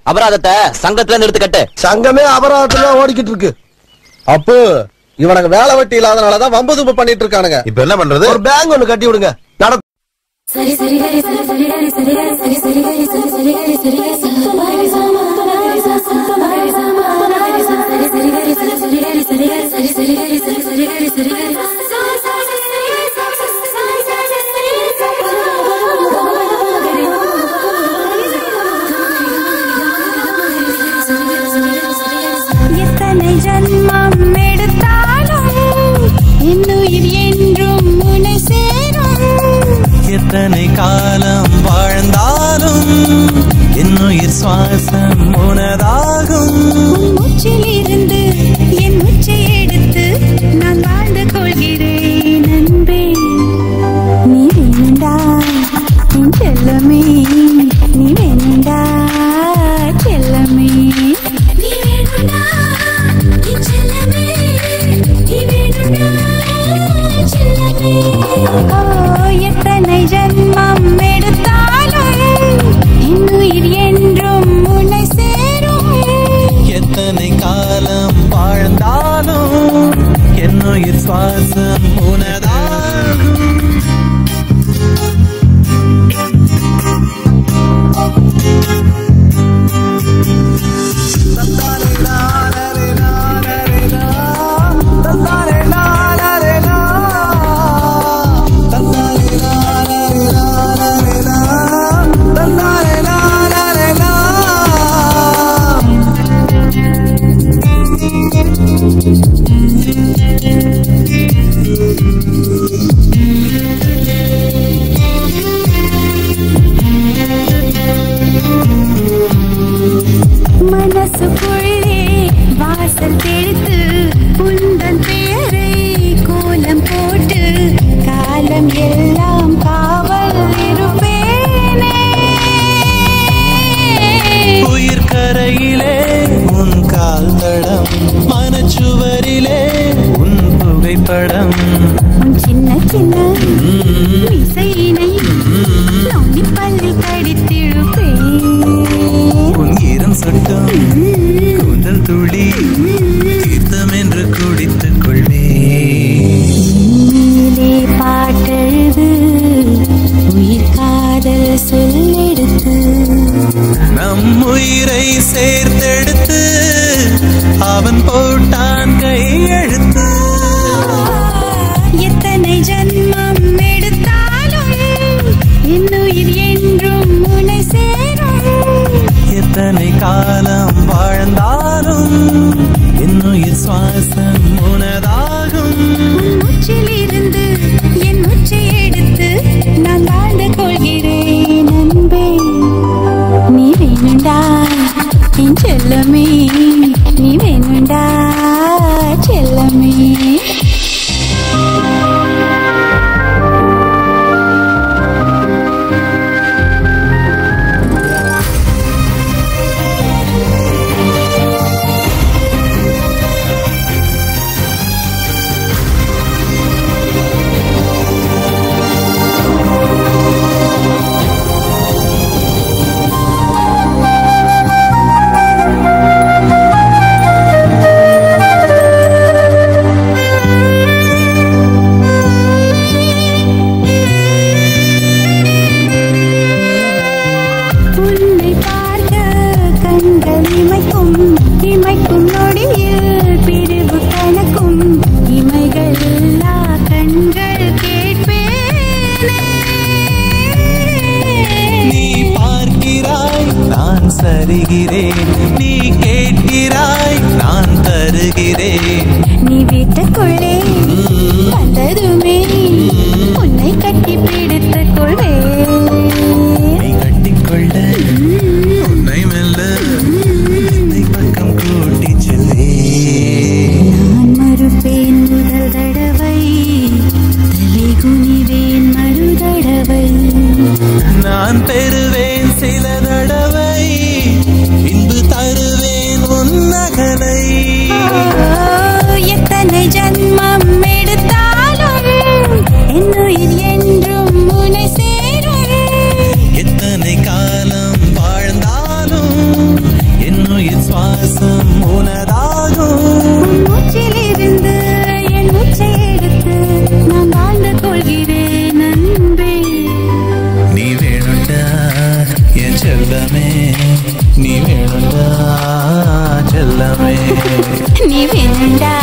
அபராதத்தை சங்கத்துல இருந்து எடுத்து கட்டு சங்கமே அபராதத்துல ஓடிக்கிட்டு இருக்கு அப்பு இவனுக்கு வேலை வெட்டி இல்லாதனாலதான் வம்பு தும்பு பண்ணிட்டு இருக்கானுங்க இப்ப என்ன பண்றது ஒரு பேங்க் ஒண்ணு கட்டி விடுங்க நட சரி சரி சரி சரி சரி சரி சரி சரி சரி சரி சரி சரி சரி சரி சரி சரி சாமா சரி சரி சரி சாமா சரி சரி சரி சரி சரி சரி சரி சரி சரி சரி சரி சரி சரி எத்தனை ஜன்மம் எடுத்தாலும் என்னுயிர் என்றும் உன்னை சேரும் எத்தனை காலம் வாழ்ந்தாலும் என்னுயிர் சுவாசம் உனதாகும் உன் மூச்சில் இருந்து என் மூச்சை எடுத்து நான் வாழ்ந்து கொள்கிறேன் அன்பே நீ வேணுண்டா என் செல்லமே நீ வேணுண்டா செல்லமே நீ வேணும்டா என் செல்லமே நீ வேணும்டா செல்லமே ஓ எத்தனை ஜன்மம் எடுத்தாலும் என்னுயிர் என்றும் உன்னை சேரும் எத்தனை காலம் வாழ்ந்தாலும் என்னுயிர் சுவாசம் உனதாகும் மனசுக்குள்ளே வாசல் தெளித்து உந்தன் பெயரை கோலம் போட்டு காலம் எல்லாம் காவல் இருப்பேனே உயிர் கரையிலே உன் கால் தடம் மனச்சுவரிலே உன் புகைப்படம் உன் சின்ன சின்ன இசையினை நோண்டி பள்ளி கடித்திழுப்பேன் உன் ஈரம் சொட்டும் கூந்தல் துளி தீர்த்தம் என்று குடித்துக் கொள்வே நீலே பாட்டெழுது உயிர் காதல் சொல்லெடுத்து நம் உயிரை சேர்த்தெடுத்து அவன் போட்டான் கையெழுத்து எத்தனை ஜன்மம் எடுத்தாலும் என்னுயிர் என்றும் உன்னை சேரும் எத்தனை காலம் வாழ்ந்தாலும் என்னுயிர் சுவாசம் உனதாகும் உன் மூச்சில் இருந்து என் மூச்சை எடுத்து நான் வாழ்ந்து கொள்கிறேன் அன்பே நீ வேணுண்டா என் செல்லமே நீ வேணுண்டா செல்லமே உன்னை பார்க்க கண்கள் இமைக்கும் இமைக்கும் நொடியில் பிரிவு கணக்கும் இமைகள் எல்லா கண்கள் கேட்பேனே நீ பார்க்கிறாய் நான் சரிகிறேன் நீ கேட்கிறாய் நான் தருகிறேன் நீ வீட்டுக்குள்ளே வந்ததுமே உன்னை கட்டி பிடித்துக் கொள்வேன் நீ கட்டிக்கொள்ள உன்னை மெல்ல என்னை பக்கம் கூட்டி செல்லே நான் மறுப்பேன் முதல் தடவை தலை குனிவேன் மறு தடவை நான் பெறுவேன் சில தடவை பின்பு தருவேன் உன் நகலை ஓ, எத்தனை ஜன்மம் நீ வேண்டா